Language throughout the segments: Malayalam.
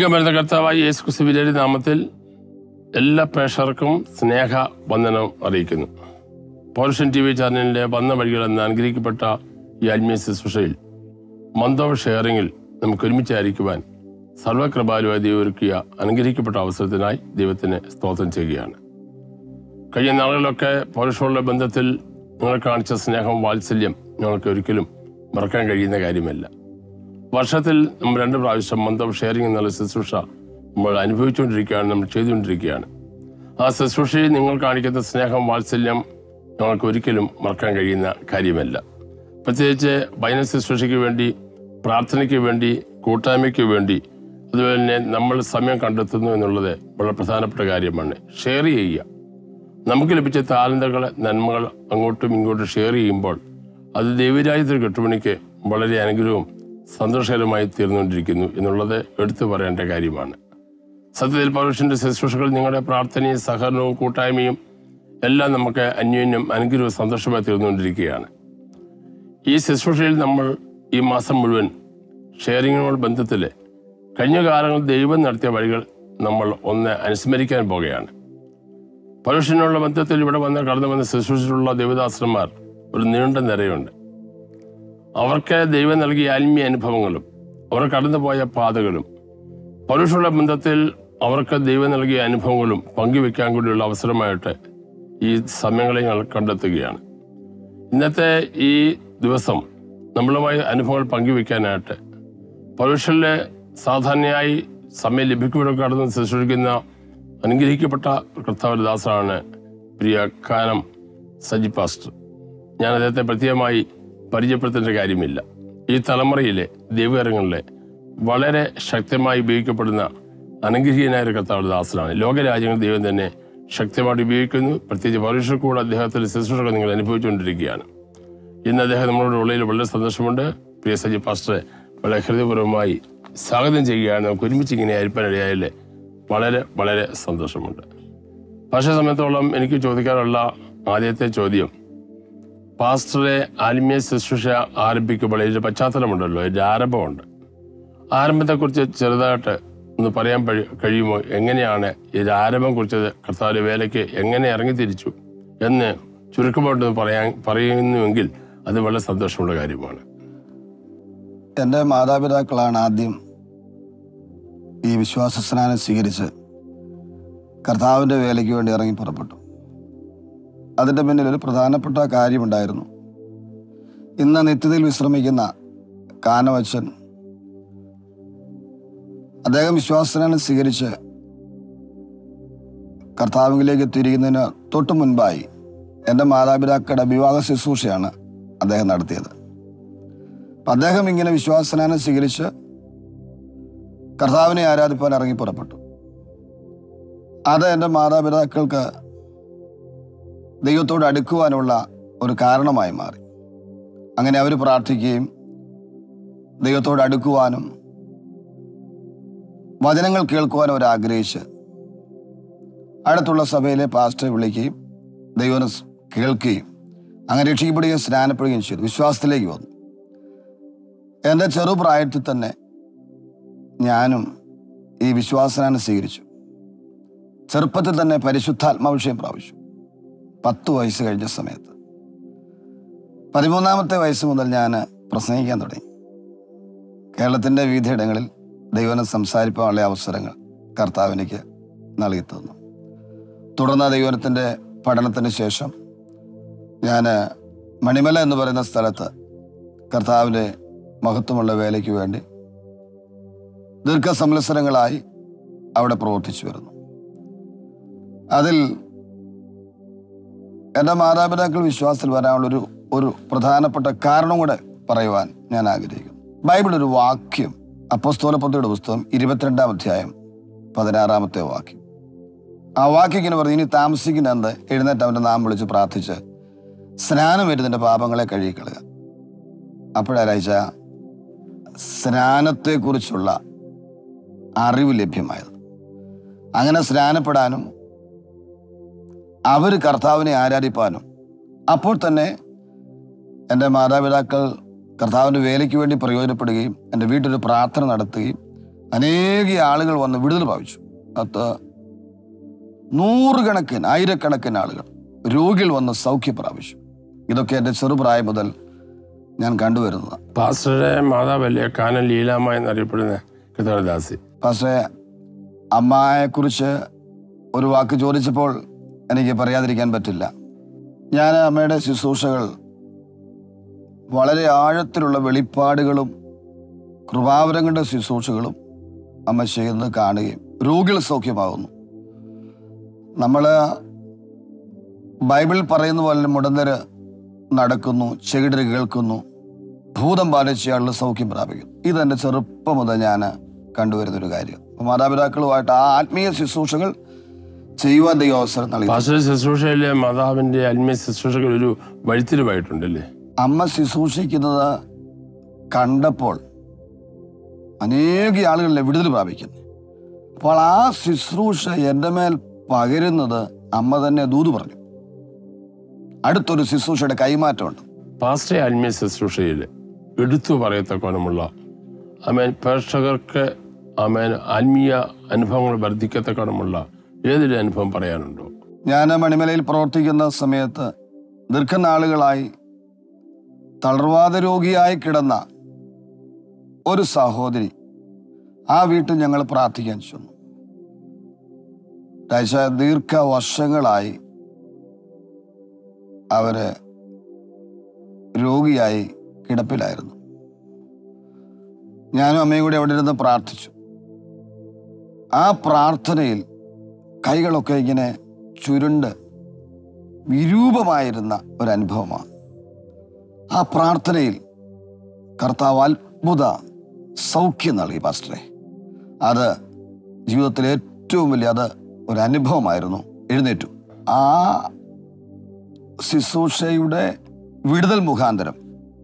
വേഗം വരുന്ന കർത്താവായി യേശു ക്രിസ്തുവിന്റെ നാമത്തിൽ എല്ലാ പ്രേക്ഷകർക്കും സ്നേഹ വന്ദനം അറിയിക്കുന്നു പൗരുഷൻ ടി വി ചാനലിന്റെ വന്ന വഴികൾ എന്ന അനുഗ്രഹിക്കപ്പെട്ട ഈ ആത്മീയ ശുശ്രൂഷയിൽ മന്ദവ ഷെയറിങ്ങിൽ നമുക്ക് ഒരുമിച്ചായിരിക്കുവാൻ സർവകൃപാലുവായി ദൈവം ഒരുക്കിയ അനുഗ്രഹിക്കപ്പെട്ട അവസരത്തിനായി ദൈവത്തിന് സ്തോത്രം ചെയ്യുകയാണ് കഴിഞ്ഞ നാളുകളിലൊക്കെ പൗരുഷമുള്ള ബന്ധത്തിൽ നിങ്ങൾ കാണിച്ച സ്നേഹം വാത്സല്യം ഞങ്ങൾക്ക് ഒരിക്കലും മറക്കാൻ കഴിയുന്ന കാര്യമല്ല വർഷത്തിൽ നമ്മൾ രണ്ട് പ്രാവശ്യം മന്ദം ഷെയറിംഗ് എന്നുള്ള ശുശ്രൂഷ നമ്മൾ അനുഭവിച്ചുകൊണ്ടിരിക്കുകയാണ് നമ്മൾ ചെയ്തുകൊണ്ടിരിക്കുകയാണ് ആ ശുശ്രൂഷയിൽ നിങ്ങൾ കാണിക്കുന്ന സ്നേഹം വാത്സല്യം ഞങ്ങൾക്ക് ഒരിക്കലും മറക്കാൻ കഴിയുന്ന കാര്യമല്ല പ്രത്യേകിച്ച് ബൈന ശുശ്രൂഷയ്ക്ക് വേണ്ടി പ്രാർത്ഥനയ്ക്ക് വേണ്ടി കൂട്ടായ്മയ്ക്ക് വേണ്ടി അതുപോലെ തന്നെ നമ്മൾ സമയം കണ്ടെത്തുന്നു എന്നുള്ളത് വളരെ പ്രധാനപ്പെട്ട കാര്യമാണ് ഷെയർ ചെയ്യുക നമുക്ക് ലഭിച്ച താലന്തകൾ നന്മകൾ അങ്ങോട്ടും ഇങ്ങോട്ടും ഷെയർ ചെയ്യുമ്പോൾ അത് ദൈവരാജ്യത്തിൽ കെട്ടുപണിക്ക് വളരെ അനുഗ്രഹവും സന്തോഷകരമായി തീർന്നുകൊണ്ടിരിക്കുന്നു എന്നുള്ളത് എടുത്തു പറയേണ്ട കാര്യമാണ് സത്യത്തിൽ പൗരുഷന്റെ ശുശ്രൂഷകൾ നിങ്ങളുടെ പ്രാർത്ഥനയും സഹകരണവും കൂട്ടായ്മയും എല്ലാം നമുക്ക് അന്യോന്യം അനുഗ്രഹവും സന്തോഷമായി തീർന്നുകൊണ്ടിരിക്കുകയാണ് ഈ ശുശ്രൂഷയിൽ നമ്മൾ ഈ മാസം മുഴുവൻ ഷെയറിങ്ങിനോട് ബന്ധത്തിൽ കഴിഞ്ഞ കാലങ്ങളിൽ ദൈവം നടത്തിയ വഴികൾ നമ്മൾ ഒന്ന് അനുസ്മരിക്കാൻ പോകുകയാണ് പൗരുഷനുള്ള ബന്ധത്തിൽ ഇവിടെ വന്ന് കടന്നു വന്ന് ശുശ്രൂഷിച്ചിട്ടുള്ള ദേവദാസന്മാർ ഒരു നീണ്ട നിരയുണ്ട് അവർക്ക് ദൈവം നൽകിയ ആത്മീയ അനുഭവങ്ങളും അവർ കടന്നുപോയ പാതകളും പൗരുഷമുള്ള ബന്ധത്തിൽ അവർക്ക് ദൈവം നൽകിയ അനുഭവങ്ങളും പങ്കുവെക്കാൻ കൂടിയുള്ള അവസരമായിട്ട് ഈ സമയങ്ങളെ ഞങ്ങൾ കണ്ടെത്തുകയാണ് ഇന്നത്തെ ഈ ദിവസം നമ്മളുമായി അനുഭവങ്ങൾ പങ്കുവെക്കാനായിട്ട് പൗരുഷനിലെ സാധാരണയായി സമയം ലഭിക്കുമ്പോഴൊക്കെ കടന്ന് ശുശ്രൂഷിക്കുന്ന അനുഗ്രഹിക്കപ്പെട്ട കർത്താവരദാസാണ് പ്രിയ കാനം സജി പാസ്റ്റർ ഞാൻ അദ്ദേഹത്തെ പ്രത്യേകമായി പരിചയപ്പെടുത്തേണ്ട കാര്യമില്ല ഈ തലമുറയിലെ ദൈവകരങ്ങളിലെ വളരെ ശക്തമായി ഉപയോഗിക്കപ്പെടുന്ന അനുഗ്രഹീയനായ ഒരു കർത്താവ് ദാസനാണ് ലോകരാജ്യങ്ങൾ ദൈവം തന്നെ ശക്തമായിട്ട് ഉപയോഗിക്കുന്നു പ്രത്യേകിച്ച് പരീക്ഷക്കൂടെ അദ്ദേഹത്തിന്റെ ശുശ്രൂഷകൾ നിങ്ങൾ അനുഭവിച്ചുകൊണ്ടിരിക്കുകയാണ് ഇന്ന് അദ്ദേഹം നമ്മളോട് ഉള്ളതിൽ വളരെ സന്തോഷമുണ്ട് പ്രിയ സജി പാസ്റ്ററെ വളരെ ഹൃദയപൂർവ്വമായി സ്വാഗതം ചെയ്യുകയാണ് നമുക്ക് ഒരുമിച്ച് ഇങ്ങനെ അരിപ്പാനിടയായാലേ വളരെ വളരെ സന്തോഷമുണ്ട് പക്ഷേ സമയത്തോളം എനിക്ക് ചോദിക്കാനുള്ള ആദ്യത്തെ ചോദ്യം പാസ്റ്ററെ ആത്മീയ ശുശ്രൂഷ ആരംഭിക്കുമ്പോൾ ഇതിന്റെ പശ്ചാത്തലമുണ്ടല്ലോ ഇതിന്റെ ആരംഭമുണ്ട് ആരംഭത്തെക്കുറിച്ച് ചെറുതായിട്ട് ഒന്ന് പറയാൻ കഴി- കഴിയുമോ എങ്ങനെയാണ് ഇതിന്റെ ആരംഭം കുറിച്ചത് കർത്താവിന്റെ വേലയ്ക്ക് എങ്ങനെ ഇറങ്ങിത്തിരിച്ചു എന്ന് ചുരുക്കമായിട്ട് പറയാൻ പറയുന്നുവെങ്കിൽ അത് വളരെ സന്തോഷമുള്ള കാര്യമാണ് എൻ്റെ മാതാപിതാക്കളാണ് ആദ്യം ഈ വിശ്വാസ സ്നാനം സ്വീകരിച്ച് കർത്താവിൻ്റെ വേലയ്ക്ക് വേണ്ടി ഇറങ്ങി പുറപ്പെട്ടു അതിൻ്റെ പിന്നിൽ ഒരു പ്രധാനപ്പെട്ട കാര്യമുണ്ടായിരുന്നു ഇന്ന് നിത്യതയിൽ വിശ്രമിക്കുന്ന കാനവച്ചൻ അദ്ദേഹം വിശ്വാസ സ്നാനം സ്വീകരിച്ച് കർത്താവിലേക്ക് തിരിക്കുന്നതിന് തൊട്ടു മുൻപായി എൻ്റെ മാതാപിതാക്കളുടെ വിവാഹ ശുശ്രൂഷയാണ് അദ്ദേഹം നടത്തിയത് അപ്പൊ അദ്ദേഹം ഇങ്ങനെ വിശ്വാസനാനം സ്വീകരിച്ച് കർത്താവിനെ ആരാധിപ്പാൻ ഇറങ്ങി പുറപ്പെട്ടു അത് എൻ്റെ മാതാപിതാക്കൾക്ക് ദൈവത്തോട് അടുക്കുവാനുള്ള ഒരു കാരണമായി മാറി അങ്ങനെ അവർ പ്രാർത്ഥിക്കുകയും ദൈവത്തോട് അടുക്കുവാനും വചനങ്ങൾ കേൾക്കുവാനും അവർ ആഗ്രഹിച്ച് അടുത്തുള്ള സഭയിലെ പാസ്റ്ററെ വിളിക്കുകയും ദൈവം കേൾക്കുകയും അങ്ങനെ രക്ഷിക്കപ്പെടുകയും സ്നാനപ്പെടുകയും ചെയ്തു വിശ്വാസത്തിലേക്ക് വന്നു എൻ്റെ ചെറുപ്രായത്തിൽ തന്നെ ഞാനും ഈ വിശ്വാസനാണ് സ്വീകരിച്ചു ചെറുപ്പത്തിൽ തന്നെ പരിശുദ്ധാത്മാവിഷയം പ്രാപിച്ചു പത്ത് വയസ്സ് കഴിഞ്ഞ സമയത്ത് പതിമൂന്നാമത്തെ വയസ്സ് മുതൽ ഞാൻ പ്രസംഗിക്കാൻ തുടങ്ങി കേരളത്തിൻ്റെ വിവിധയിടങ്ങളിൽ ദൈവനെ സംസാരിക്കാനുള്ള അവസരങ്ങൾ കർത്താവ് എനിക്ക് നൽകി തന്നു തുടർന്ന് ദൈവനത്തിൻ്റെ പഠനത്തിന് ശേഷം ഞാൻ മണിമല എന്ന് പറയുന്ന സ്ഥലത്ത് കർത്താവിൻ്റെ മഹത്വമുള്ള വേലയ്ക്ക് വേണ്ടി ദീർഘസംവത്സരങ്ങളായി അവിടെ പ്രവർത്തിച്ചു വരുന്നു അതിൽ എൻ്റെ മാതാപിതാക്കൾ വിശ്വാസത്തിൽ വരാനുള്ളൊരു ഒരു പ്രധാനപ്പെട്ട കാരണം കൂടെ പറയുവാൻ ഞാൻ ആഗ്രഹിക്കുന്നു ബൈബിൾ ഒരു വാക്യം അപ്പസ്തോലപ്പത്തിയുടെ പുസ്തകം ഇരുപത്തിരണ്ടാം അധ്യായം പതിനാറാമത്തെ വാക്യം ആ വാക്യം ഇങ്ങനെ പറഞ്ഞു ഇനി താമസിക്കുന്ന എന്ത് എഴുന്നേറ്റ് അവൻ്റെ നാം വിളിച്ച് പ്രാർത്ഥിച്ച് സ്നാനം വരുന്നതിൻ്റെ പാപങ്ങളെ കഴുകിക്കളയുക അപ്പോഴാരാഴ്ച സ്നാനത്തെക്കുറിച്ചുള്ള അറിവ് ലഭ്യമായത് അങ്ങനെ സ്നാനപ്പെടാനും അവർ കർത്താവിനെ ആരാധിപ്പാനും അപ്പോൾ തന്നെ എൻ്റെ മാതാപിതാക്കൾ കർത്താവിൻ്റെ വേലയ്ക്ക് വേണ്ടി പ്രയോജനപ്പെടുകയും എൻ്റെ വീട്ടിലൊരു പ്രാർത്ഥന നടത്തുകയും അനേക ആളുകൾ വന്ന് വിടുതൽ പ്രാപിച്ചു അത് നൂറുകണക്കിന് ആയിരക്കണക്കിന് ആളുകൾ രോഗികൾ വന്ന് സൗഖ്യം പ്രാപിച്ചു ഇതൊക്കെ എൻ്റെ ചെറുപ്രായം മുതൽ ഞാൻ കണ്ടുവരുന്നതാണ് പാസ്റ്ററുടെ മാതാവല്ലേ കാനൻ ലീലാമ്മ എന്നറിയപ്പെടുന്ന കൃതദാസി പക്ഷേ അമ്മയെക്കുറിച്ച് ഒരു വാക്ക് ചോദിച്ചപ്പോൾ എനിക്ക് പറയാതിരിക്കാൻ പറ്റില്ല ഞാൻ അമ്മയുടെ ശുശ്രൂഷകൾ വളരെ ആഴത്തിലുള്ള വെളിപ്പാടുകളും കൃപാവരങ്ങളുടെ ശുശ്രൂഷകളും അമ്മ ചെയ്യുന്നത് കാണുകയും രോഗികൾ സൗഖ്യമാകുന്നു നമ്മൾ ബൈബിൾ പറയുന്ന പോലെ മുടന്തര് നടക്കുന്നു ചെകിടര് കേൾക്കുന്നു ഭൂതം ബാധിച്ച ആളുകൾ സൗഖ്യം പ്രാപിക്കുന്നു ഇതെൻ്റെ ചെറുപ്പം മുതൽ ഞാൻ കണ്ടുവരുന്ന ഒരു കാര്യം അപ്പോൾ മാതാപിതാക്കളുമായിട്ട് ആ ആത്മീയ ശുശ്രൂഷകൾ ചെയ്യുവാൻ ദൈവം അവസരം നൽകി പാസ്റ്റർ ശുശ്രൂഷയിലെ മാതാവിന്റെ ആത്മീയ ശുശ്രൂഷകൾ ഒരു വഴിത്തിരിവായിട്ടുണ്ടല്ലേ അമ്മ ശുശ്രൂഷിക്കുന്നത് കണ്ടപ്പോൾ അനേക ആളുകളിലെ വിടുതൽ പ്രാപിക്കുന്നു അപ്പോൾ ആ ശുശ്രൂഷ എൻ്റെ മേൽ പകരുന്നത് അമ്മ തന്നെ ദൂത് പറഞ്ഞു അടുത്തൊരു ശുശ്രൂഷയുടെ കൈമാറ്റമുണ്ട് പാസ്റ്റർ ആത്മീയ ശുശ്രൂഷയിൽ എടുത്തു പറയത്തക്കോണമുള്ള അമേൻ പ്രേക്ഷകർക്ക് അമേൻ ആത്മീയ അനുഭവങ്ങൾ വർദ്ധിക്കത്തക്കോണമുള്ള ഏതൊരു അനുഭവം പറയാനുണ്ടോ ഞാൻ മണിമലയിൽ പ്രവർത്തിക്കുന്ന സമയത്ത് ദീർഘനാളുകളായി തളർവാദ രോഗിയായി കിടന്ന ഒരു സഹോദരി ആ വീട്ടിൽ ഞങ്ങൾ പ്രാർത്ഥിക്കാൻ ചെന്നു രാജ ദീർഘ വർഷങ്ങളായി അവര് രോഗിയായി കിടപ്പിലായിരുന്നു ഞാനും അമ്മയും കൂടി അവിടെ ഇരുന്ന് പ്രാർത്ഥിച്ചു ആ പ്രാർത്ഥനയിൽ കൈകളൊക്കെ ഇങ്ങനെ ചുരുണ്ട് വിരൂപമായിരുന്ന ഒരു അനുഭവമാണ് ആ പ്രാർത്ഥനയിൽ കർത്താവ് അത്ഭുത സൗഖ്യം നൽകി പാസ്റ്ററെ അത് ജീവിതത്തിലെ ഏറ്റവും വലിയ അത് ഒരു അനുഭവമായിരുന്നു എഴുന്നേറ്റു ആ ശുശ്രൂഷയുടെ വിടുതൽ മുഖാന്തരം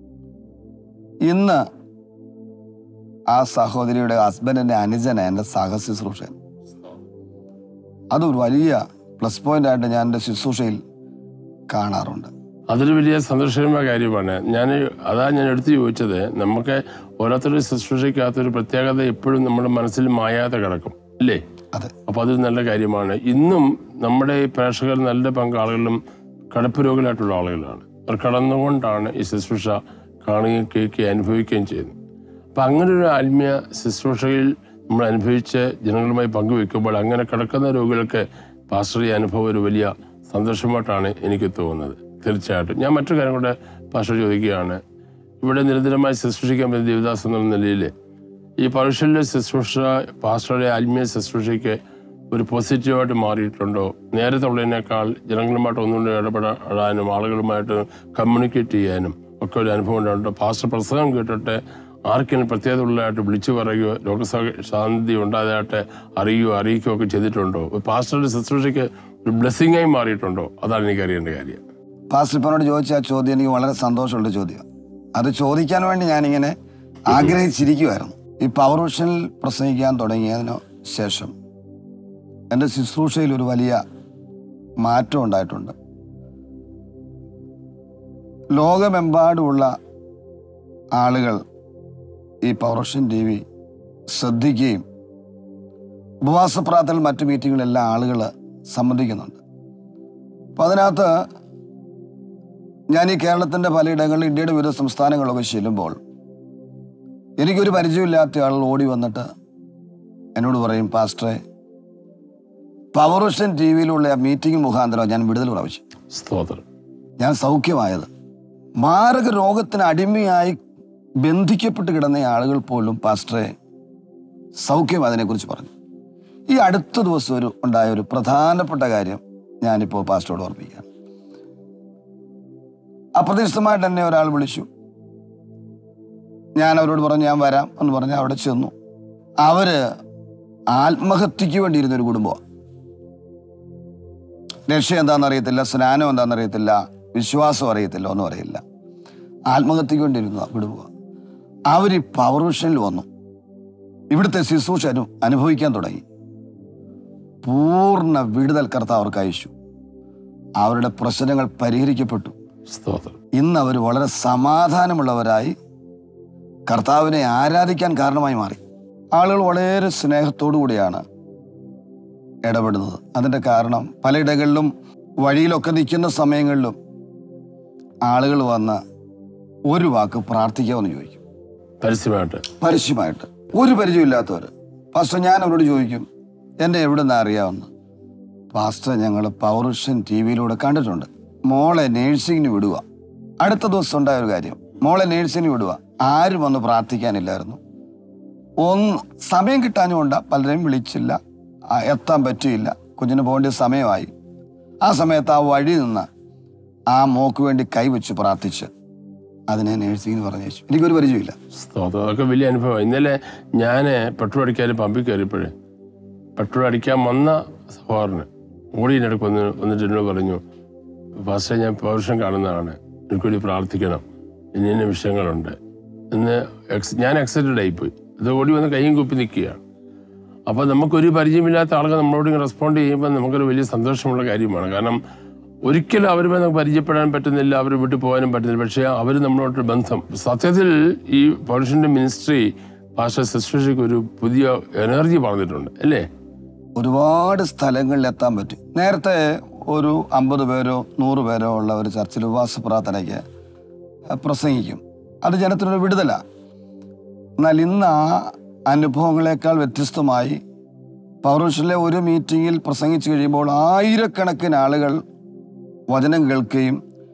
ഇന്ന് ആ സഹോദരിയുടെ ഹസ്ബൻഡിന്റെ അനുജന എൻ്റെ സഹശുശ്രൂഷൻ അതൊരു വലിയ പ്ലസ് പോയിന്റ് ആയിട്ട് ഞാൻ എൻ്റെ ശുശ്രൂഷയിൽ കാണാറുണ്ട് അതൊരു വലിയ സന്തോഷകരമായ കാര്യമാണ് ഞാൻ അതാ ഞാൻ എടുത്തു ചോദിച്ചത് നമുക്ക് ഓരോരുത്തരുടെ ശുശ്രൂഷയ്ക്കകത്തൊരു പ്രത്യേകത എപ്പോഴും നമ്മുടെ മനസ്സിൽ മായാതെ കിടക്കും അല്ലേ അതെ അപ്പോൾ അതൊരു നല്ല കാര്യമാണ് ഇന്നും നമ്മുടെ ഈ പ്രേക്ഷകർ നല്ല പങ്കാളുകളും കടപ്പ് രോഗികളായിട്ടുള്ള ആളുകളാണ് അവർ കടന്നുകൊണ്ടാണ് ഈ ശുശ്രൂഷ കാണുകയും കേൾക്കുകയും അനുഭവിക്കുകയും ചെയ്യുന്നത് അപ്പം അങ്ങനെ ഒരു ആത്മീയ ശുശ്രൂഷയിൽ നമ്മൾ അനുഭവിച്ച് ജനങ്ങളുമായി പങ്കുവെക്കുമ്പോൾ അങ്ങനെ കിടക്കുന്ന രോഗികൾക്ക് പാസ്റ്റർ ഈ അനുഭവം ഒരു വലിയ സന്തോഷമായിട്ടാണ് എനിക്ക് തോന്നുന്നത് തീർച്ചയായിട്ടും ഞാൻ മറ്റൊരു കാര്യം കൂടെ പാസ്റ്റർ ചോദിക്കുകയാണ് ഇവിടെ നിരന്തരമായി ശുശ്രൂഷിക്കാൻ പറ്റുന്ന ദേവദാസ് എന്നുള്ള നിലയിൽ ഈ പൗരുഷനിലെ ശുശ്രൂഷ പാസ്റ്ററുടെ ആത്മീയ ശുശ്രൂഷയ്ക്ക് ഒരു പോസിറ്റീവായിട്ട് മാറിയിട്ടുണ്ടോ നേരത്തെ ഉള്ളതിനേക്കാൾ ജനങ്ങളുമായിട്ട് ഒന്നുകൊണ്ട് ഇടപെടാനും ആളുകളുമായിട്ട് കമ്മ്യൂണിക്കേറ്റ് ചെയ്യാനും ഒക്കെ ഒരു അനുഭവം ഉണ്ടായിട്ടോ പാസ്റ്റർ പ്രസംഗം കേട്ടിട്ട് ആർക്കെങ്കിലും പ്രത്യേകത ഉള്ളതായിട്ട് വിളിച്ചു പറയുകയോ രോഗശാന്തി ഉണ്ടായതായിട്ട് അറിയുകയോ അറിയിക്കുകയോ ഒക്കെ ചെയ്തിട്ടുണ്ടോ ഒരു പാസ്റ്ററുടെ ശുശ്രൂഷയ്ക്ക് ഒരു ബ്ലെസ്സിങ്ങായി മാറിയിട്ടുണ്ടോ അതാണ് എനിക്ക് അറിയേണ്ട കാര്യം പാസ്റ്റർ ഇപ്പനോട് ചോദിച്ച ആ ചോദ്യം എനിക്ക് വളരെ സന്തോഷമുള്ള ചോദ്യം അത് ചോദിക്കാൻ വേണ്ടി ഞാനിങ്ങനെ ആഗ്രഹിച്ചിരിക്കുമായിരുന്നു ഈ പവർ വിഷനിൽ പ്രസംഗിക്കാൻ തുടങ്ങിയതിനു ശേഷം എൻ്റെ ശുശ്രൂഷയിൽ ഒരു വലിയ മാറ്റം ഉണ്ടായിട്ടുണ്ട് ലോകമെമ്പാടുമുള്ള ആളുകൾ ഈ പൗർഷൻ ടി വി ശ്രദ്ധിക്കുകയും ഉപവാസ പ്രാർത്ഥനയിൽ മറ്റു മീറ്റിങ്ങുകളെല്ലാം ആളുകൾ സംബന്ധിക്കുന്നുണ്ട് അപ്പം അതിനകത്ത് ഞാൻ ഈ കേരളത്തിൻ്റെ പലയിടങ്ങളിൽ ഇന്ത്യയുടെ വിവിധ സംസ്ഥാനങ്ങളൊക്കെ ചെല്ലുമ്പോൾ എനിക്കൊരു പരിചയമില്ലാത്ത ആൾ ഓടി വന്നിട്ട് എന്നോട് പറയും പാസ്റ്ററെ പവറുഷൻ ടി വിയിലുള്ള ആ മീറ്റിംഗ് മുഖാന്തരം ഞാൻ വിടുതൽ പ്രാപിച്ചു സ്തോത്രം ഞാൻ സൗഖ്യമായത് മാരക രോഗത്തിന് അടിമയായി ബന്ധിക്കപ്പെട്ട് കിടന്ന ആളുകൾ പോലും പാസ്റ്ററെ സൗഖ്യം അതിനെക്കുറിച്ച് പറഞ്ഞു ഈ അടുത്ത ദിവസം ഒരു ഉണ്ടായ ഒരു പ്രധാനപ്പെട്ട കാര്യം ഞാനിപ്പോൾ പാസ്റ്ററോട് ഓർമ്മിക്കുകയാണ് അപ്രതീക്ഷിതമായിട്ട് എന്നെ ഒരാൾ വിളിച്ചു ഞാൻ അവരോട് പറഞ്ഞു ഞാൻ വരാം എന്ന് പറഞ്ഞ് അവിടെ ചെന്നു അവര് ആത്മഹത്യക്ക് വേണ്ടിയിരുന്ന ഒരു കുടുംബമാണ് രക്ഷ എന്താണെന്ന് അറിയത്തില്ല സ്നാനം എന്താണെന്ന് അറിയത്തില്ല വിശ്വാസം അറിയത്തില്ല ഒന്നും അറിയില്ല ആത്മഹത്യക്ക് വേണ്ടിയിരുന്ന കുടുംബം അവർ ഈ പവർ വിഷനിൽ വന്നു ഇവിടുത്തെ ശുശ്രൂഷ അനു അനുഭവിക്കാൻ തുടങ്ങി പൂർണ്ണ വിടുതൽ കർത്താവ് അവർക്ക് അയച്ചു അവരുടെ പ്രശ്നങ്ങൾ പരിഹരിക്കപ്പെട്ടു സ്തോത്രം ഇന്ന് അവർ വളരെ സമാധാനമുള്ളവരായി കർത്താവിനെ ആരാധിക്കാൻ കാരണമായി മാറി ആളുകൾ വളരെ സ്നേഹത്തോടു കൂടിയാണ് ഇടപെടുന്നത് അതിൻ്റെ കാരണം പലയിടങ്ങളിലും വഴിയിലൊക്കെ നിൽക്കുന്ന സമയങ്ങളിലും ആളുകൾ വന്ന് ഒരു വാക്ക് പ്രാർത്ഥിക്കാമെന്ന് ചോദിക്കും പരസ്യമായിട്ട് പരസ്യമായിട്ട് ഒരു പരിചയമില്ലാത്തവർ പാസ്റ്റർ ഞാൻ അവരോട് ചോദിക്കും എന്നെ എവിടെ നിന്ന് അറിയാമെന്ന് പാസ്റ്റർ ഞങ്ങൾ പൗരുഷൻ ടി വിയിലൂടെ കണ്ടിട്ടുണ്ട് മോളെ നേഴ്സിങ്ങിന് വിടുക അടുത്ത ദിവസം ഉണ്ടായ ഒരു കാര്യം മോളെ നേഴ്സിങ്ങിന് വിടുക ആരും വന്ന് പ്രാർത്ഥിക്കാനില്ലായിരുന്നു ഒന്ന് സമയം കിട്ടാഞ്ഞുകൊണ്ട് പലരെയും വിളിച്ചില്ല ആ, എത്താൻ പറ്റിയില്ല കുഞ്ഞിന് പോകേണ്ട സമയമായി ആ സമയത്ത് ആ വഴി നിന്ന് ആ മോക്ക് വേണ്ടി കൈവച്ച് പ്രാർത്ഥിച്ച് അതിനെ നേഴ്സിംഗ് പറഞ്ഞു വെച്ചു എനിക്കൊരു പരിചയമില്ല സ്തോത്രം അതൊക്കെ വലിയ അനുഭവം ഇന്നലെ ഞാൻ പെട്രോൾ അടിക്കാൻ പമ്പിൽ കയറിയപ്പോഴേ പെട്രോൾ അടിക്കാൻ വന്ന സഹോദരന് ഓടിയിടക്ക് വന്ന് വന്നിട്ട് എന്നോട് പറഞ്ഞു ഫാസ്റ്റേ ഞാൻ പൗരുഷം കാണുന്നതാണ് എനിക്ക് വേണ്ടി പ്രാർത്ഥിക്കണം ഇന്ന ഇന്ന വിഷയങ്ങളുണ്ട് എന്ന് എക്സ് ഞാൻ എക്സൈറ്റഡ് ആയിപ്പോയി ഇത് ഓടി വന്ന് കൈയും കുപ്പി നിൽക്കുകയാണ് അപ്പോൾ നമുക്കൊരു പരിചയമില്ലാത്ത ആളുകൾ നമ്മളോട് ഇങ്ങനെ റെസ്പോണ്ട് ചെയ്യുമ്പോൾ നമുക്കൊരു വലിയ സന്തോഷമുള്ള കാര്യമാണ് കാരണം ഒരിക്കലും അവരുമായി നമുക്ക് പരിചയപ്പെടാൻ പറ്റുന്നില്ല അവർ വിട്ടു പോകാനും പറ്റുന്നില്ല പക്ഷേ അവർ നമ്മളോട്ടൊരു ബന്ധം സത്യത്തിൽ ഈ പൗരുഷന്റെ മിനിസ്ട്രി ഭാഷ ശുശ്രൂഷയ്ക്ക് ഒരു പുതിയ എനർജി പറഞ്ഞിട്ടുണ്ട് അല്ലേ ഒരുപാട് സ്ഥലങ്ങളിൽ എത്താൻ പറ്റും നേരത്തെ ഒരു അമ്പത് പേരോ നൂറ് പേരോ ഉള്ള ഒരു ചർച്ചിൽ ഉപവാസ പ്രാർത്ഥനയ്ക്ക് പ്രസംഗിക്കും അത് ജനത്തിനൊരു വിടുതല എന്നാൽ ഇന്ന് ആ അനുഭവങ്ങളെക്കാൾ വ്യത്യസ്തമായി പൗരുഷനിലെ ഒരു മീറ്റിങ്ങിൽ പ്രസംഗിച്ചു കഴിയുമ്പോൾ ആയിരക്കണക്കിന് ആളുകൾ വചനം കേൾക്കുകയും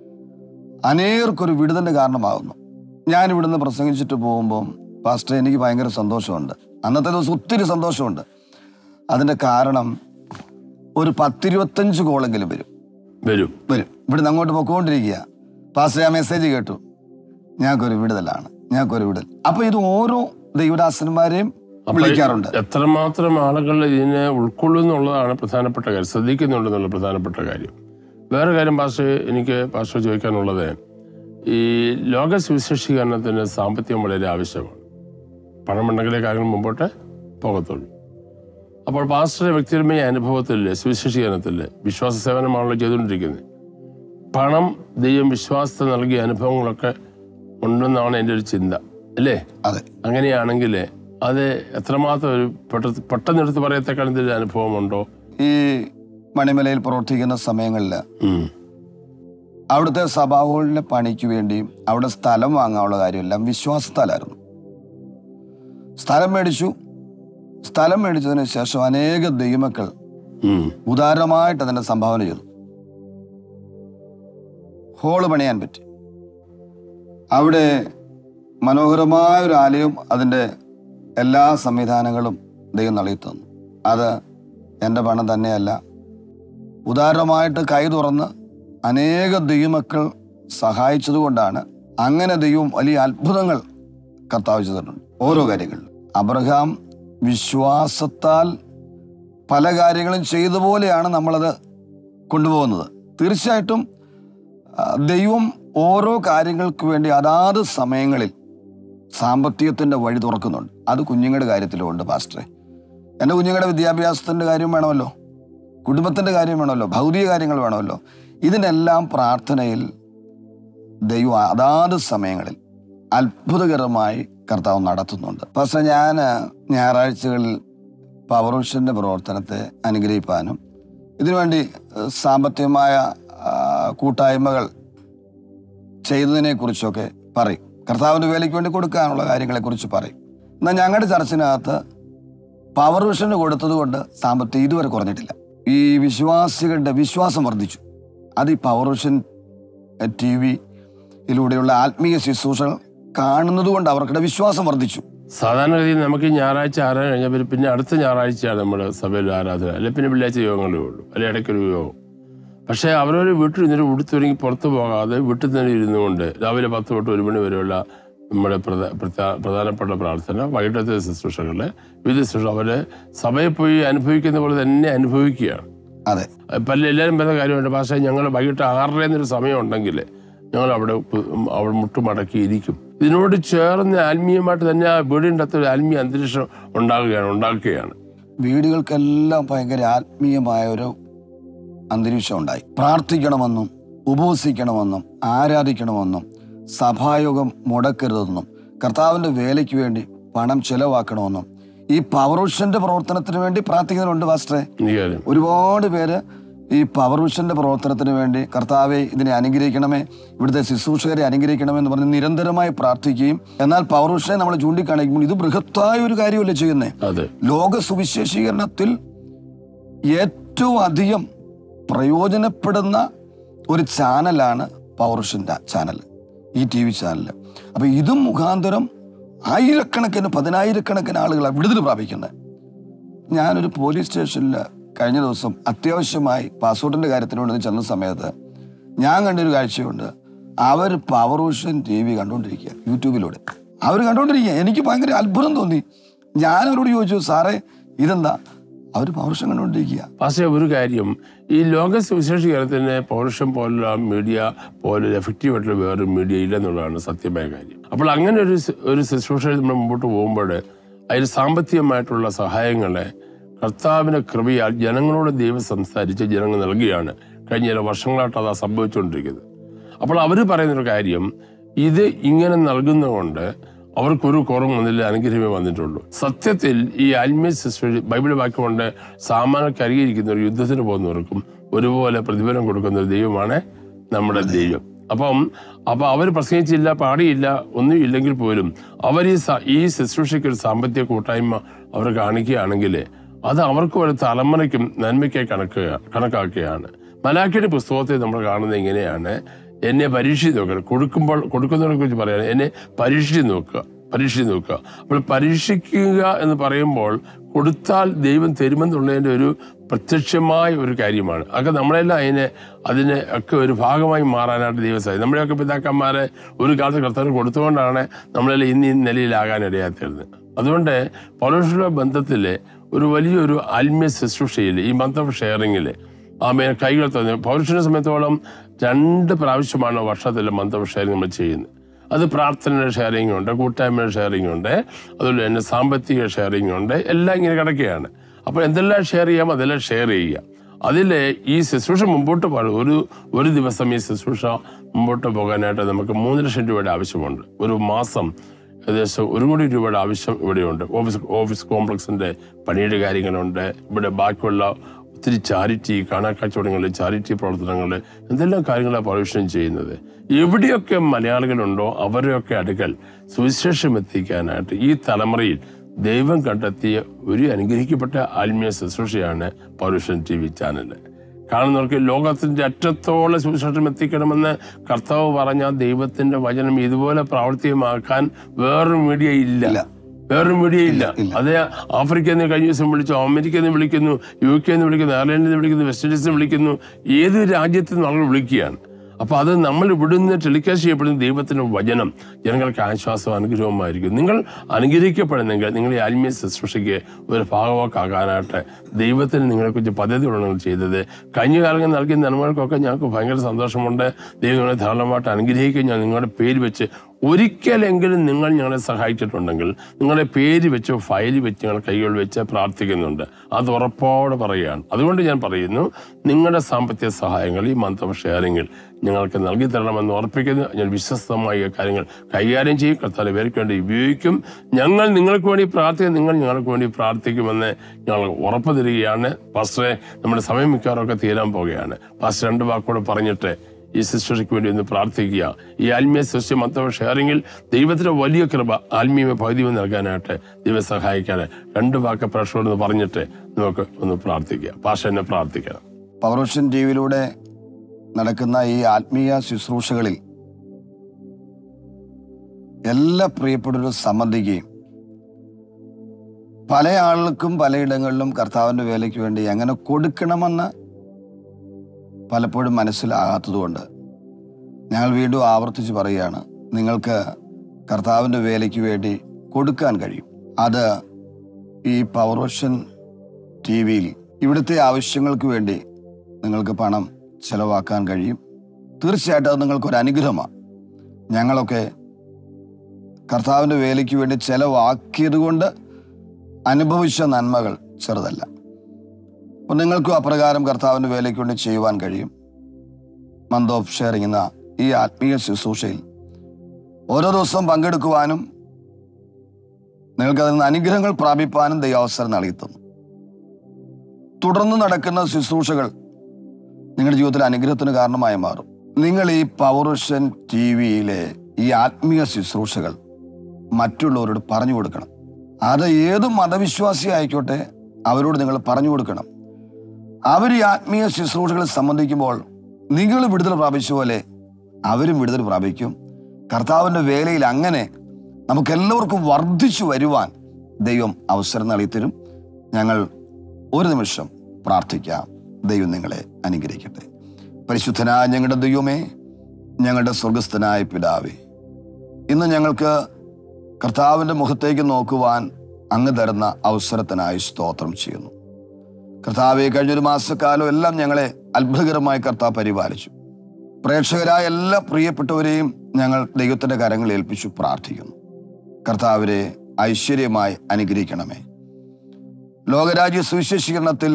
അനേർക്കൊരു വിടുതലിന് കാരണമാകുന്നു ഞാൻ ഇവിടുന്ന് പ്രസംഗിച്ചിട്ട് പോകുമ്പോൾ പാസ്റ്റർ എനിക്ക് ഭയങ്കര സന്തോഷമുണ്ട് അന്നത്തെ ദിവസം ഒത്തിരി സന്തോഷമുണ്ട് അതിൻ്റെ കാരണം ഒരു പത്തിരുപത്തഞ്ച് കോളെങ്കിലും വരും വരും വരും ഇവിടുന്ന് അങ്ങോട്ട് പൊക്കോണ്ടിരിക്കുക പാസ്റ്റർ ആ മെസ്സേജ് കേട്ടു ഞങ്ങൾക്കൊരു വിടുതലാണ് ഞങ്ങൾക്കൊരു വിടുതൽ അപ്പൊ ഇത് ഓരോ ദൈവദാസന്മാരെയും വിളിക്കാറുണ്ട് എത്രമാത്രം ആളുകൾ ഇതിനെ ഉൾക്കൊള്ളുന്നുള്ളതാണ് പ്രധാനപ്പെട്ട കാര്യം ശ്രദ്ധിക്കുന്നുണ്ടെന്നുള്ള പ്രധാനപ്പെട്ട കാര്യം വേറെ കാര്യം പാസ്റ്റർ എനിക്ക് പാസ്റ്റർ ചോദിക്കാനുള്ളത് ഈ ലോക സുവിശേഷീകരണത്തിന് സാമ്പത്തികം വളരെ ആവശ്യമാണ് പണമുണ്ടെങ്കിലേ കാര്യങ്ങൾ മുമ്പോട്ട് പോകത്തുള്ളൂ അപ്പോൾ പാസ്റ്ററുടെ വ്യക്തിപരമായ അനുഭവത്തിൽ സുവിശേഷീകരണത്തിൽ വിശ്വാസ സേവനമാണല്ലോ ചെയ്തുകൊണ്ടിരിക്കുന്നത് പണം ദൈവം വിശ്വാസത്തെ നൽകിയ അനുഭവങ്ങളൊക്കെ ഉണ്ടെന്നാണ് എൻ്റെ ഒരു ചിന്ത അല്ലേ അതെ അങ്ങനെയാണെങ്കിൽ അത് എത്രമാത്രം ഒരു പെട്ടെന്ന് പെട്ടെന്ന് എടുത്ത് പറയത്തക്ക എന്തെങ്കിലും അനുഭവമുണ്ടോ ഈ മണിമലയിൽ പ്രവർത്തിക്കുന്ന സമയങ്ങളിൽ ഉം. അവിടുത്തെ സഭാഹോളിലെ പണിക്ക് വേണ്ടിയും അവിടെ സ്ഥലം വാങ്ങാനുള്ള കാര്യമെല്ലാം വിശ്വാസത്താലായിരുന്നു സ്ഥലം മേടിച്ചു സ്ഥലം മേടിച്ചതിന് ശേഷം അനേക ദൈവമക്കൾ ഉം. ഉദാരമായിട്ട് അതിനെ സംഭാവന ചെയ്തു ഹോള് പണിയാൻ പറ്റി അവിടെ മനോഹരമായ ഒരു ആലയം അതിൻ്റെ എല്ലാ സംവിധാനങ്ങളും ദൈവം നൽകി തന്നു അത് എൻ്റെ പണം തന്നെയല്ല ഉദാരമായിട്ട് കൈ തുറന്ന് അനേക ദൈവമക്കൾ സഹായിച്ചതുകൊണ്ടാണ് അങ്ങനെ ദൈവം വലിയ അത്ഭുതങ്ങൾ കർത്താവ് ചെയ്തിട്ടുണ്ട് ഓരോ കാര്യങ്ങളിലും അബ്രഹാം വിശ്വാസത്താൽ പല കാര്യങ്ങളും ചെയ്ത പോലെയാണ് നമ്മളത് കൊണ്ടുപോകുന്നത് തീർച്ചയായിട്ടും ആ, ദൈവം ഓരോ കാര്യങ്ങൾക്ക് വേണ്ടി അതാത് സമയങ്ങളിൽ സാമ്പത്തികത്തിൻ്റെ വഴി തുറക്കുന്നുണ്ട് അത് കുഞ്ഞുങ്ങളുടെ കാര്യത്തിലും ഉണ്ട് പാസ്റ്ററെ എൻ്റെ കുഞ്ഞുങ്ങളുടെ വിദ്യാഭ്യാസത്തിൻ്റെ കാര്യം വേണമല്ലോ കുടുംബത്തിൻ്റെ കാര്യം വേണമല്ലോ ഭൗതിക കാര്യങ്ങൾ വേണമല്ലോ ഇതിനെല്ലാം പ്രാർത്ഥനയിൽ ദൈവം അതാത് സമയങ്ങളിൽ അത്ഭുതകരമായി കർത്താവ് നടത്തുന്നുണ്ട് പക്ഷെ ഞാൻ ഞായറാഴ്ചകളിൽ പവറുഷൻ്റെ പ്രവർത്തനത്തെ അനുഗ്രഹിക്കാനും ഇതിനുവേണ്ടി ഏഹ്, സാമ്പത്തികമായ ആ, കൂട്ടായ്മകൾ ചെയ്തതിനെ കുറിച്ചൊക്കെ പറയും കർത്താവിൻ്റെ വേലയ്ക്ക് വേണ്ടി കൊടുക്കാനുള്ള കാര്യങ്ങളെക്കുറിച്ച് പറയും എന്നാൽ ഞങ്ങളുടെ ചർച്ചിനകത്ത് പവർ വിഷന് കൊടുത്തത് കൊണ്ട് സാമ്പത്തികം ഇതുവരെ കുറഞ്ഞിട്ടില്ല ഈ വിശ്വാസികളുടെ വിശ്വാസം വർദ്ധിച്ചു അത് ഈ പവർ വിഷൻ ടി വിയിലൂടെയുള്ള ആത്മീയ ശുശ്രൂഷകൾ കാണുന്നത് കൊണ്ട് അവർക്കുടെ വിശ്വാസം വർദ്ധിച്ചു സാധാരണഗതിയിൽ നമുക്ക് ഈ ഞായറാഴ്ച ആരാധന കഴിഞ്ഞാൽ പിന്നെ- പിന്നെ അടുത്ത ഞായറാഴ്ചയാണ് നമ്മുടെ സഭയിൽ ആരാധന അല്ലെ പിന്നെ വെള്ളിയാഴ്ച യോഗങ്ങളേ ഉള്ളൂ അല്ലെ ഇടയ്ക്കൊരു യോഗം പക്ഷേ അവരവർ വീട്ടിൽ ഇരുന്നിട്ട് ഉടുത്തൊരുങ്ങി പുറത്തു പോകാതെ വീട്ടിൽ തന്നെ ഇരുന്നു കൊണ്ട് രാവിലെ പത്ത് തൊട്ട് ഒരു മണി വരെയുള്ള നമ്മുടെ പ്രധാ- പ്രധാ- പ്രധാനപ്പെട്ട പ്രാർത്ഥന വൈകിട്ടത്തെ ശുശ്രൂഷകള് വിവിധ ശുശ്രൂഷ അവര് സഭയിൽ പോയി അനുഭവിക്കുന്ന പോലെ തന്നെ അനുഭവിക്കുകയാണ് അതെ പല എല്ലാവരും പറയുന്ന കാര്യമുണ്ട് പക്ഷേ ഞങ്ങൾ വൈകിട്ട് ആറര എന്നൊരു സമയം ഉണ്ടെങ്കിൽ ഞങ്ങൾ അവിടെ പ്- അവിടെ മുട്ടുമടക്കി ഇരിക്കും ഇതിനോട് ചേർന്ന് ആത്മീയമായിട്ട് തന്നെ ആ വീടിൻ്റെ അകത്ത് ഒരു ആത്മീയ അന്തരീക്ഷം ഉണ്ടാകുകയാണ് ഉണ്ടാക്കുകയാണ് വീടുകൾക്കെല്ലാം ഭയങ്കര ആത്മീയമായ ഒരു അന്തരീക്ഷം ഉണ്ടായി പ്രാർത്ഥിക്കണമെന്നും ഉപവസിക്കണമെന്നും ആരാധിക്കണമെന്നും സഭായോഗം മുടക്കരുതെന്നും കർത്താവിൻ്റെ വേലയ്ക്ക് വേണ്ടി പണം ചെലവാക്കണമെന്നും ഈ പവർവിഷന്റെ പ്രവർത്തനത്തിന് വേണ്ടി പ്രാർത്ഥിക്കുന്നുണ്ട് പാസ്റ്ററെ നികാരം ഒരുപാട് പേര് ഈ പവർവിഷന്റെ പ്രവർത്തനത്തിന് വേണ്ടി കർത്താവെ ഇതിനെ അനുഗ്രഹിക്കണമേ ഇവിടുത്തെ ശുശ്രൂഷകരെ അനുഗ്രഹിക്കണമേ എന്ന് പറഞ്ഞ് നിരന്തരമായി പ്രാർത്ഥിക്കുകയും എന്നാൽ പവർവിഷനെ നമ്മൾ ചൂണ്ടിക്കാണിക്കുമ്പോൾ ഇത് ബൃഹത്തായ ഒരു കാര്യമല്ലേ ചെയ്യുന്നത് അതെ ലോക സുവിശേഷീകരണത്തിൽ ഏറ്റവും അധികം പ്രയോജനപ്പെടുന്ന ഒരു ചാനലാണ് പവർഷൻ്റെ ചാനൽ ഈ ടി വി ചാനൽ അപ്പം ഇതും മുഖാന്തരം ആയിരക്കണക്കിന് പതിനായിരക്കണക്കിന് ആളുകളാണ് വിടുതൽ പ്രാപിക്കുന്നത് ഞാനൊരു പോലീസ് സ്റ്റേഷനിൽ കഴിഞ്ഞ ദിവസം അത്യാവശ്യമായി പാസ്പോർട്ടിൻ്റെ കാര്യത്തിന് വേണ്ടി ചെന്ന സമയത്ത് ഞാൻ കണ്ടൊരു കാഴ്ചയുണ്ട് അവർ പവർ വിഷൻ ടി വി കണ്ടുകൊണ്ടിരിക്കുക യൂട്യൂബിലൂടെ അവർ കണ്ടുകൊണ്ടിരിക്കുക എനിക്ക് ഭയങ്കര അത്ഭുതം തോന്നി ഞാൻ അവരോട് ചോദിച്ചു സാറേ ഇതെന്താ അവർ പവർ വിഷൻ കണ്ടുകൊണ്ടിരിക്കുക പക്ഷേ ഒരു കാര്യം ഈ ലോക സുവിശേഷീകരണത്തിന് പൗരുഷം പോലുള്ള മീഡിയ പോലെ എഫക്റ്റീവ് ആയിട്ടുള്ള വേറൊരു മീഡിയ ഇല്ലെന്നുള്ളതാണ് സത്യമായ കാര്യം അപ്പോൾ അങ്ങനെ ഒരു സ്- ഒരു ശുശ്രൂഷയിൽ നമ്മൾ മുമ്പോട്ട് പോകുമ്പോൾ അതിൽ സാമ്പത്തികമായിട്ടുള്ള സഹായങ്ങളെ കർത്താവിന്റെ കൃപയാൽ ജനങ്ങളോട് ദൈവം സംസാരിച്ച് ജനങ്ങൾ നൽകുകയാണ് കഴിഞ്ഞ ചില വർഷങ്ങളായിട്ട് അതാ സംഭവിച്ചുകൊണ്ടിരിക്കുന്നത് അപ്പോൾ അവർ പറയുന്നൊരു കാര്യം ഇത് ഇങ്ങനെ നൽകുന്നതുകൊണ്ട് അവർക്കൊരു കുറവും വന്നില്ല അനുഗ്രഹമേ വന്നിട്ടുള്ളൂ സത്യത്തിൽ ഈ ആത്മീയ ശുശ്രൂഷ ബൈബിൾ വാക്യം കൊണ്ട് സാമാന്യക്ക് അരികിരിക്കുന്ന ഒരു യുദ്ധത്തിന് പോകുന്നവർക്കും ഒരുപോലെ പ്രതിഫലം കൊടുക്കുന്ന ഒരു ദൈവമാണ് നമ്മുടെ ദൈവം അപ്പം അപ്പൊ അവർ പ്രസംഗിച്ചില്ല പാടിയില്ല ഒന്നും ഇല്ലെങ്കിൽ പോലും അവർ ഈ സ- ഈ ശുശ്രൂഷയ്ക്ക് ഒരു സാമ്പത്തിക കൂട്ടായ്മ അവർ കാണിക്കുകയാണെങ്കിൽ അത് അവർക്ക് ഒരു തലമുറയ്ക്കും നന്മയ്ക്കായി കണക്കുക കണക്കാക്കുകയാണ് മലാഖയുടെ പുസ്തകത്തെ നമ്മൾ കാണുന്നത് ഇങ്ങനെയാണ് എന്നെ പരീക്ഷിച്ച് നോക്കുക കൊടുക്കുമ്പോൾ കൊടുക്കുന്നതിനെ കുറിച്ച് പറയാണ് എന്നെ പരീക്ഷിച്ച് നോക്കുക പരീക്ഷിച്ച് നോക്കുക അപ്പോൾ പരീക്ഷിക്കുക എന്ന് പറയുമ്പോൾ കൊടുത്താൽ ദൈവം തരുമെന്നുള്ളതിൻ്റെ ഒരു പ്രത്യക്ഷമായ ഒരു കാര്യമാണ് അതൊക്കെ നമ്മളെല്ലാം അതിനെ അതിനെ ഒക്കെ ഒരു ഭാഗമായി മാറാനായിട്ട് ദൈവം സാധിക്കും നമ്മുടെയൊക്കെ പിതാക്കന്മാരെ ഒരു കാലത്ത് കർത്താവ് കൊടുത്തുകൊണ്ടാണ് നമ്മളെല്ലാം ഇന്ന് ഈ നിലയിലാകാൻ ഇടയാത്തിരുന്നത് അതുകൊണ്ട് പൗരുഷ ബന്ധത്തിലെ ഒരു വലിയൊരു ആത്മീയ ശുശ്രൂഷയിൽ ഈ മന്ത് ഓഫ് ഷെയറിങ്ങിൽ ആമേ കൈകൾ തന്നെ പൗരുഷനെ സമയത്തോളം രണ്ട് പ്രാവശ്യമാണ് വർഷത്തിൽ മന്ത് ഓഫ് ഷെയറിങ് നമ്മൾ ചെയ്യുന്നത് അത് പ്രാർത്ഥനയുടെ ഷെയറിംഗ് ഉണ്ട് കൂട്ടായ്മയുടെ ഷെയറിംഗ് ഉണ്ട് അതുപോലെ തന്നെ സാമ്പത്തിക ഷെയറിംഗ് ഉണ്ട് എല്ലാം ഇങ്ങനെ കിടക്കുകയാണ് അപ്പോൾ എന്തെല്ലാം ഷെയർ ചെയ്യാം അതെല്ലാം ഷെയർ ചെയ്യുക അതിൽ ഈ ശുശ്രൂഷ മുമ്പോട്ട് പോകും ഒരു ഒരു ദിവസം ഈ ശുശ്രൂഷ മുമ്പോട്ട് പോകാനായിട്ട് നമുക്ക് മൂന്ന് ലക്ഷം രൂപയുടെ ആവശ്യമുണ്ട് ഒരു മാസം ഏകദേശം ഒരു കോടി രൂപയുടെ ആവശ്യം ഇവിടെയുണ്ട് ഓഫീസ് ഓഫീസ് കോംപ്ലക്സിന്റെ പണിയുടെ കാര്യങ്ങളുണ്ട് ഇവിടെ ബാക്കിയുള്ള ഒത്തിരി ചാരിറ്റി കാണാക്കച്ചവടങ്ങൾ ചാരിറ്റി പ്രവർത്തനങ്ങൾ എന്തെല്ലാം കാര്യങ്ങളാണ് പൗരുഷം ചെയ്യുന്നത് എവിടെയൊക്കെ മലയാളികളുണ്ടോ അവരെയൊക്കെ അടുക്കൽ സുവിശേഷം എത്തിക്കാനായിട്ട് ഈ തലമുറയിൽ ദൈവം കണ്ടെത്തിയ ഒരു അനുഗ്രഹിക്കപ്പെട്ട ആത്മീയ ശുശ്രൂഷയാണ് പൗരുഷൻ ടി വി ചാനൽ കാണുന്നവർക്ക് ലോകത്തിന്റെ അറ്റത്തോളം സുവിശേഷം എത്തിക്കണമെന്ന് കർത്താവ് പറഞ്ഞ ദൈവത്തിന്റെ വചനം ഇതുപോലെ പ്രാവർത്തികമാക്കാൻ വേറൊരു മീഡിയ ഇല്ല വേറൊരു മീഡിയ ഇല്ല അതേ ആഫ്രിക്കയിൽ നിന്ന് കഴിഞ്ഞ ദിവസം വിളിച്ചു അമേരിക്കയിൽ നിന്ന് വിളിക്കുന്നു യു കെ നിന്ന് വിളിക്കുന്നു അയർലൻഡിൽ നിന്ന് വിളിക്കുന്നു വെസ്റ്റ് ഇൻഡീസിൽ നിന്ന് വിളിക്കുന്നു ഏത് രാജ്യത്ത് നിന്ന് ആളുകൾ വിളിക്കുകയാണ് അപ്പൊ അത് നമ്മൾ ഇവിടുന്ന് ടെലികാസ്റ്റ് ചെയ്യപ്പെടുന്ന ദൈവത്തിന്റെ വചനം ജനങ്ങൾക്ക് ആശ്വാസവും അനുഗ്രഹവുമായിരിക്കും നിങ്ങൾ അനുഗ്രഹിക്കപ്പെടുന്നെങ്കിൽ നിങ്ങൾ ഈ ആത്മീയ ശുശ്രൂഷയ്ക്ക് ഒരു ഭാഗവാക്കാകാനായിട്ട് ദൈവത്തിന് നിങ്ങളെക്കുറിച്ച് പദ്ധതികളാണ് നിങ്ങൾ ചെയ്തത് കഴിഞ്ഞ കാലങ്ങളിൽ നൽകിയ നന്മകൾക്കൊക്കെ ഞങ്ങൾക്ക് ഭയങ്കര സന്തോഷമുണ്ട് ദൈവം നിങ്ങളെ ധാരാളമായിട്ട് അനുഗ്രഹിക്കുകയും ഞാൻ നിങ്ങളുടെ പേര് വെച്ച് ഒരിക്കലെങ്കിലും നിങ്ങൾ ഞങ്ങളെ സഹായിച്ചിട്ടുണ്ടെങ്കിൽ നിങ്ങളുടെ പേര് വെച്ച് ഫയൽ വെച്ച് ഞങ്ങൾ കൈകൾ വെച്ച് പ്രാർത്ഥിക്കുന്നുണ്ട് അത് ഉറപ്പോടെ പറയുകയാണ് അതുകൊണ്ട് ഞാൻ പറയുന്നു നിങ്ങളുടെ സാമ്പത്തിക സഹായങ്ങൾ ഈ മന്ത് ഓഫ് ഷെയറിങ്ങിൽ ഞങ്ങൾക്ക് നൽകി തരണമെന്ന് ഉറപ്പിക്കുന്നു ഞാൻ വിശ്വസ്തമായ കാര്യങ്ങൾ കൈകാര്യം ചെയ്യും കർത്താവ് പേർക്ക് വേണ്ടി ഉപയോഗിക്കും ഞങ്ങൾ നിങ്ങൾക്ക് വേണ്ടി പ്രാർത്ഥിക്കും നിങ്ങൾ ഞങ്ങൾക്ക് വേണ്ടി പ്രാർത്ഥിക്കുമെന്ന് ഞങ്ങൾ ഉറപ്പ് തരികയാണ് പാസ്റ്ററെ നമ്മുടെ സമയം മിക്കവാറൊക്കെ തീരാൻ പോവുകയാണ് പാസ്റ്റർ രണ്ട് വാക്കോട് പറഞ്ഞിട്ട് ഈ ശുശ്രൂഷയ്ക്ക് വേണ്ടി ഒന്ന് പ്രാർത്ഥിക്കുക ഈ ആത്മീയ ശുശ്രൂഷ മൊത്തം ഷെയറിങ്ങിൽ ദൈവത്തിന്റെ വലിയ കൃപ ആത്മീയ ഭൗതികം നൽകാനായിട്ട് ദൈവം സഹായിക്കാൻ രണ്ട് വാക്ക് പ്രേക്ഷകരോട് പറഞ്ഞിട്ട് നമുക്ക് ഒന്ന് പ്രാർത്ഥിക്കുക പാഷ എന്നെ പ്രാർത്ഥിക്കണം പവർഷൻ ടി വിയിലൂടെ നടക്കുന്ന ഈ ആത്മീയ ശുശ്രൂഷകളിൽ എല്ലാ പ്രിയപ്പെട്ടവരും സംബന്ധിക്കുകയും പല ആളുകൾക്കും പലയിടങ്ങളിലും കർത്താവിൻ്റെ വേലയ്ക്ക് വേണ്ടി എങ്ങനെ കൊടുക്കണമെന്ന് പലപ്പോഴും മനസ്സിലാകാത്തതുകൊണ്ട് ഞങ്ങൾ വീണ്ടും ആവർത്തിച്ച് പറയുകയാണ് നിങ്ങൾക്ക് കർത്താവിൻ്റെ വേലയ്ക്ക് വേണ്ടി കൊടുക്കാൻ കഴിയും അത് ഈ പവർഷൻ ടി വിയിൽ ഇവിടുത്തെ ആവശ്യങ്ങൾക്ക് വേണ്ടി നിങ്ങൾക്ക് പണം ചെലവാക്കാൻ കഴിയും തീർച്ചയായിട്ടും അത് നിങ്ങൾക്കൊരു അനുഗ്രഹമാണ് ഞങ്ങളൊക്കെ കർത്താവിൻ്റെ വേലയ്ക്ക് വേണ്ടി ചെലവാക്കിയത് കൊണ്ട് അനുഭവിച്ച നന്മകൾ ചെറുതല്ല അപ്പം നിങ്ങൾക്കും അപ്രകാരം കർത്താവിൻ്റെ വേലയ്ക്ക് വേണ്ടി ചെയ്യുവാൻ കഴിയും മന്ത് ഓഫ് ഷെയറിംഗ് എന്ന ഈ ആത്മീയ ശുശ്രൂഷയിൽ ഓരോ ദിവസവും പങ്കെടുക്കുവാനും നിങ്ങൾക്ക് അതിൽ നിന്ന് അനുഗ്രഹങ്ങൾ പ്രാപിപ്പാനും ദൈവം അവസരം നൽകി തന്നു തുടർന്ന് നടക്കുന്ന ശുശ്രൂഷകൾ നിങ്ങളുടെ ജീവിതത്തിൽ അനുഗ്രഹത്തിന് കാരണമായി മാറും നിങ്ങൾ ഈ പൗരുഷൻ ടി വിയിലെ ഈ ആത്മീയ ശുശ്രൂഷകൾ മറ്റുള്ളവരോട് പറഞ്ഞു കൊടുക്കണം അത് ഏത് മതവിശ്വാസി ആയിക്കോട്ടെ അവരോട് നിങ്ങൾ പറഞ്ഞു കൊടുക്കണം അവർ ഈ ആത്മീയ ശുശ്രൂഷകൾ സംബന്ധിക്കുമ്പോൾ നിങ്ങൾ വിടുതൽ പ്രാപിച്ച പോലെ അവരും വിടുതൽ പ്രാപിക്കും കർത്താവിൻ്റെ വേലയിൽ അങ്ങനെ നമുക്ക് എല്ലാവർക്കും വർദ്ധിച്ചു വരുവാൻ ദൈവം അവസരം നൽകിത്തരും ഞങ്ങൾ ഒരു നിമിഷം പ്രാർത്ഥിക്കാം ദൈവം നിങ്ങളെ അനുഗ്രഹിക്കട്ടെ പരിശുദ്ധനായ ഞങ്ങളുടെ ദൈവമേ ഞങ്ങളുടെ സ്വർഗസ്ഥനായ പിതാവേ ഇന്ന് ഞങ്ങൾക്ക് കർത്താവിൻ്റെ മുഖത്തേക്ക് നോക്കുവാൻ അങ്ങ് തരുന്ന അവസരത്തിനായി സ്തോത്രം ചെയ്യുന്നു കർത്താവെ കഴിഞ്ഞൊരു മാസക്കാലം എല്ലാം ഞങ്ങളെ അത്ഭുതകരമായി കർത്താവ് പരിപാലിച്ചു പ്രേക്ഷകരായ എല്ലാ പ്രിയപ്പെട്ടവരെയും ഞങ്ങൾ ദൈവത്തിന്റെ കരങ്ങളിൽ ഏൽപ്പിച്ചു പ്രാർത്ഥിക്കുന്നു കർത്താവരെ ഐശ്വര്യമായി അനുഗ്രഹിക്കണമേ ലോകരാജ്യ സുവിശേഷീകരണത്തിൽ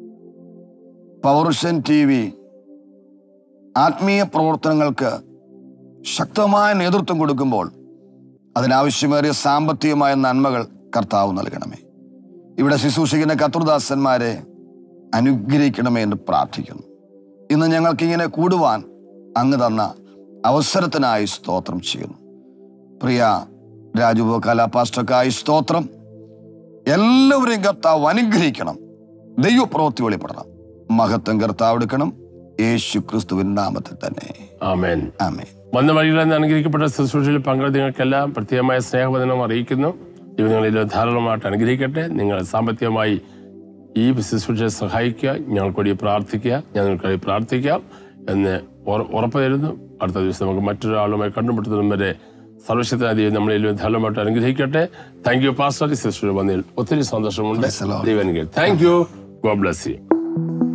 പൗർഷൻ ടി വി ആത്മീയ പ്രവർത്തനങ്ങൾക്ക് ശക്തമായ നേതൃത്വം കൊടുക്കുമ്പോൾ അതിനാവശ്യമേറിയ സാമ്പത്തികമായ നന്മകൾ കർത്താവ് നൽകണമേ ഇവിടെ ശുശ്രൂഷിക്കുന്ന കത്തുർദാസന്മാരെ അനുഗ്രഹിക്കണമേ എന്ന് പ്രാർത്ഥിക്കുന്നു ഇന്ന് ഞങ്ങൾക്കിങ്ങനെ കൂടുവാൻ അങ്ങ് തന്ന അവസരത്തിനായി സ്തോത്രം ചെയ്യുന്നു പ്രിയ രാജുബോ കലാപാസ്റ്റക്കായി സ്തോത്രം എല്ലാവരെയും കർത്താവ് അനുഗ്രഹിക്കണം ദൈവപ്രവൃത്തി വെളിപ്പെടണം മഹത്വം കർത്താവ് എടുക്കണം യേശു ക്രിസ്തുവിൻ നാമത്തിൽ തന്നെ ആമേൻ ആമേ വന്ന വഴികളിൽ നിന്ന് അനുഗ്രഹിക്കപ്പെട്ട ശുശ്രൂഷയിൽ പങ്കെടുത്തവർക്കെല്ലാം പ്രത്യേകമായ സ്നേഹവദനം അറിയിക്കുന്നു ദൈവം നിങ്ങളിൽ ധാരാളമായിട്ട് അനുഗ്രഹിക്കട്ടെ നിങ്ങൾ സാമ്പത്തികമായി ഈ ശുശ്രൂഷയെ സഹായിക്കുക ഞങ്ങൾക്ക് വേണ്ടി പ്രാർത്ഥിക്കുക ഞങ്ങൾക്ക് വേണ്ടി പ്രാർത്ഥിക്കാം എന്ന് ഉറ- ഉറപ്പ് തരുന്നു അടുത്ത ദിവസം നമുക്ക് മറ്റൊരാളുമായി കണ്ടുമുട്ടുന്നതും വരെ സർവശക്തനായ ദൈവം നമ്മളെ ധാരാളമായിട്ട് അനുഗ്രഹിക്കട്ടെ താങ്ക് യു പാസ്റ്റർ ഈ ശുശ്രൂഷ വന്നതിൽ ഒത്തിരി സന്തോഷമുണ്ട് Praise the Lord. ദൈവം thank you God bless U